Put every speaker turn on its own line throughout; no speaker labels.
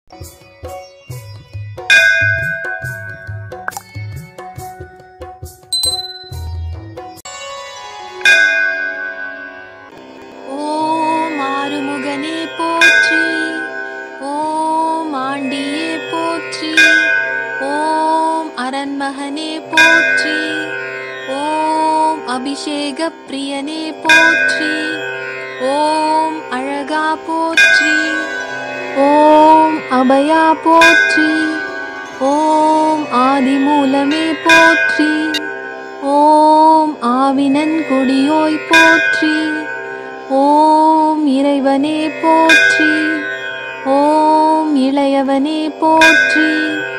ஓம் ஆறுமுகனே போற்றி ஓம் ஆண்டியே போற்றி ஓம் அரண்மகனே போற்றி ஓம் அபிஷேக பிரியனே போற்றி ஓம் அழகா போற்றி ஓம் அபயா போற்றி ஓம் ஆதிமூலமே போற்றி ஓம் ஆவினன் கொடியோய் போற்றி ஓம் இறைவனே போற்றி ஓம் இளையவனே போற்றி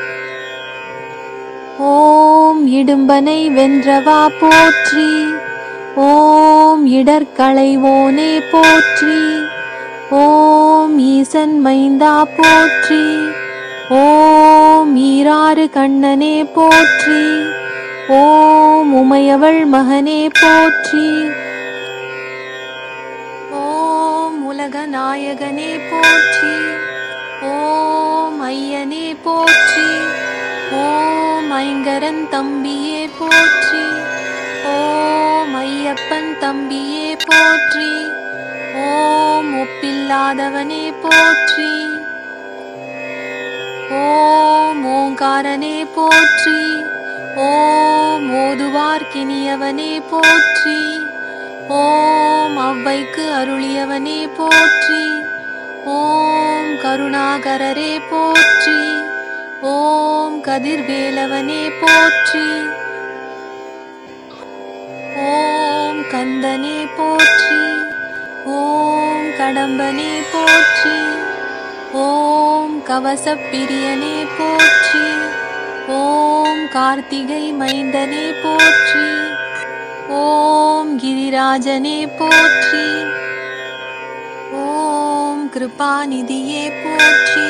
ஓம் இடும்பனை வென்றவா போற்றி ஓம் இடர்களைவோனே போற்றி ஓம் ஈசன் மைந்தா போற்றி ஓம் ஈராறு கண்ணனே போற்றி ஓம் உமையவள் மகனே போற்றி ஓம் உலக நாயகனே போற்றி ஓம் ஐயனே போற்றி ஓம் ஐங்கரன் தம்பியே போற்றி ஓம் ஐயப்பன் தம்பியே போற்றி ஓம் ஒப்பில்லாதவனே போற்றி ஓம் ஓங்காரனே போற்றி ஓம் ஓதுவார்க்கினியவனே போற்றி ஓம் அவ்வைக்கு அருளியவனே போற்றி ஓம் கருணாகரரே போற்றி ஓம் கதிர்வேலவனே போற்றி ஓம் கந்தனே போற்றி ஓம் கடம்பனே போற்றி ஓம் கவசப்பிரியனே போற்றி ஓம் கார்த்திகை மைந்தனே போற்றி ஓம் கிரிராஜனே போற்றி ஓம் கிருபாநிதியே போற்றி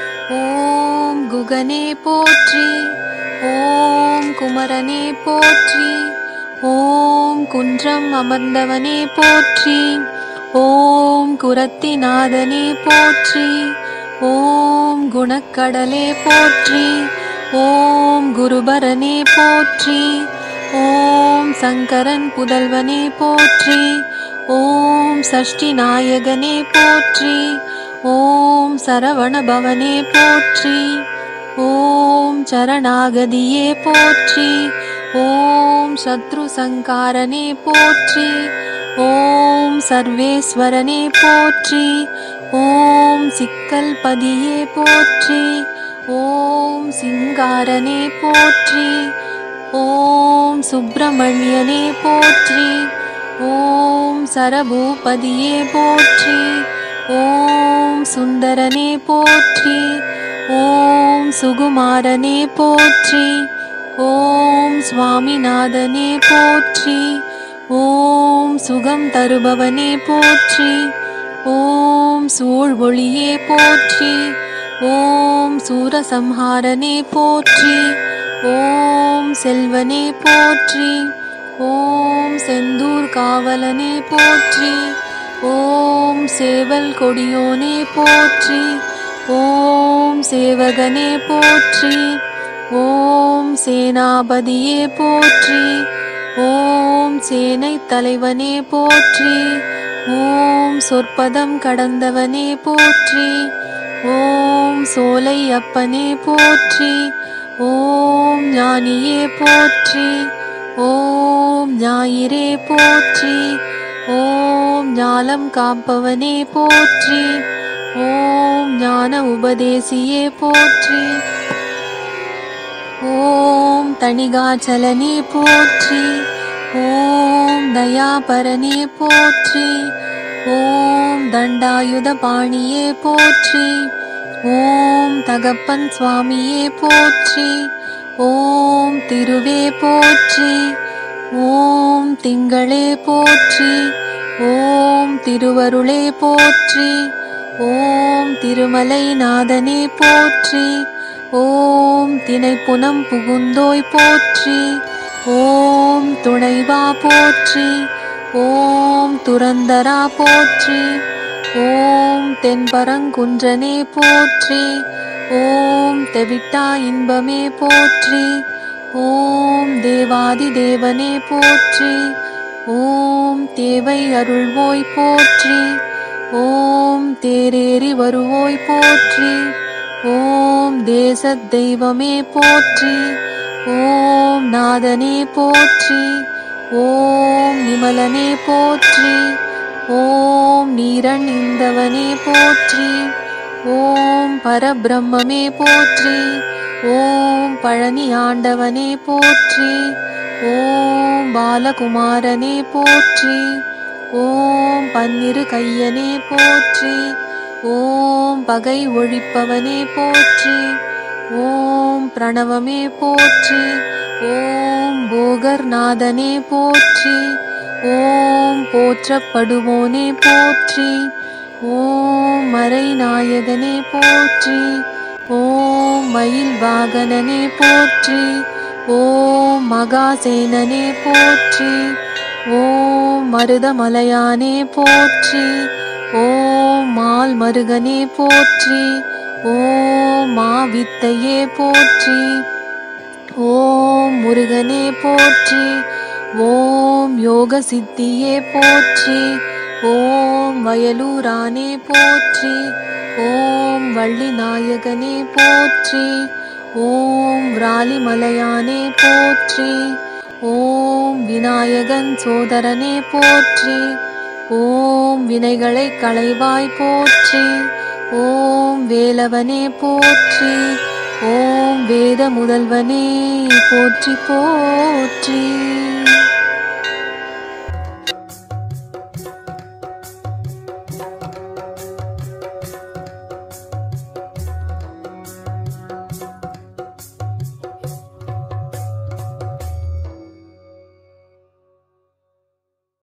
ஓம் குகனே போற்றி ஓம் குமரனே போற்றி ஓம் குன்றம் அமர்ந்தவனே போற்றி ஓம் குரத்திநாதனே போற்றி ஓம் குணக்கடலே போற்றி ஓம் குருபரனே போற்றி ஓம் சங்கரன் புதல்வனே போற்றி ஓம் சஷ்டி நாயகனே போற்றி ஓம் சரவண பவனே போற்றி ஓம் சரணாகதியே போற்றி ஓம் சத்ரு சங்காரனே போற்றி ஓம் சர்வேஸ்வரனே போற்றி ஓம் சிக்கல் பதியே போற்றி ஓம் சிங்காரனே போற்றி ஓம் சுப்பிரமணியனே போற்றி ஓம் சரபூபதியே போற்றி ஓம் சுந்தரனே போற்றி ஓம் சுகுமாரனே போற்றி ஓம் சுவாமிநாதனே போற்றி ஓம் சுகம் தருபவனே போற்றி ஓம் சூழ்வொளியே போற்றி ஓம் சூரசம்ஹாரனே போற்றி ஓம் செல்வனே போற்றி ஓம் செந்தூர் காவலனே போற்றி ஓம் சேவல் கொடியோனே போற்றி ஓம் சேவகனே போற்றி ஓம் சேனாபதியே போற்றி ஓம் சேனை தலைவனே போற்றி ஓம் சொற்பதம் கடந்தவனே போற்றி ஓம் சோலை அப்பனே போற்றி ஓம் ஞானியே போற்றி ஓம் ஞாயிறே போற்றி ஓம் ஞாலம் காப்பவனே போற்றி ஓம் ஞான உபதேசியே போற்றி ஓம் தணிகாச்சலனே போற்றி ஓம் தயாபரனே போற்றி ஓம் தண்டாயுத பாணியே போற்றி ஓம் தகப்பன் சுவாமியே போற்றி ஓம் திருவே போற்றி ஓம் திங்களே போற்றி ஓம் திருவருளே போற்றி ஓம் திருமலை நாதனே போற்றி ஓம் தினைப்புனம் புகுந்தோய் போற்றி ஓம் துணைவா போற்றி ஓம் துரந்தரா போற்றி ஓம் தென்பரங்குன்றனே போற்றி ஓம் தெவிட்டா இன்பமே போற்றி ஓம் தேவாதி தேவனே போற்றி ஓம் தேவை அருள்வோய் போற்றி ஓம் தேரேறி வருவோய் போற்றி ஓம் தேசத் தெய்வமே போற்றி ஓம் நாதனே போற்றி ஓம் நிமலனே போற்றி ஓம் நீரன் இந்தவனே போற்றி ஓம் பரபிரம்மமே போற்றி ஓம் பழனி ஆண்டவனே போற்றி ஓம் பாலகுமாரனே போற்றி ஓம் பன்னிரு கையனே போற்றி ஓம் பகை ஒழிப்பவனே போற்றி ஓம் பிரணவமே போற்றி ஓம் போகர்நாதனே போற்றி ஓம் போற்றப்படுவோனே போற்றி ஓம் மறைநாயகனே போற்றி ஓம் மயில் வாகனனே போற்றி ஓம் மகாசேனனே போற்றி ஓம் மருதமலையானே போற்றி ஓம் மால் மருகனே போற்றி ஓம் மாவித்தையே போற்றி ஓம் முருகனே போற்றி ஓம் யோக சித்தியே போற்றி ஓம் வயலூரானே போற்றி ஓம் வள்ளி நாயகனே போற்றி ஓம் விராலிமலையானே போற்றி ஓம் விநாயகன் சோதரனே போற்றி ஓம் வினைகளை களைவாய் போற்றி ஓம் வேலவனே போற்றி ஓம் வேத முதல்வனே போற்றி போற்றி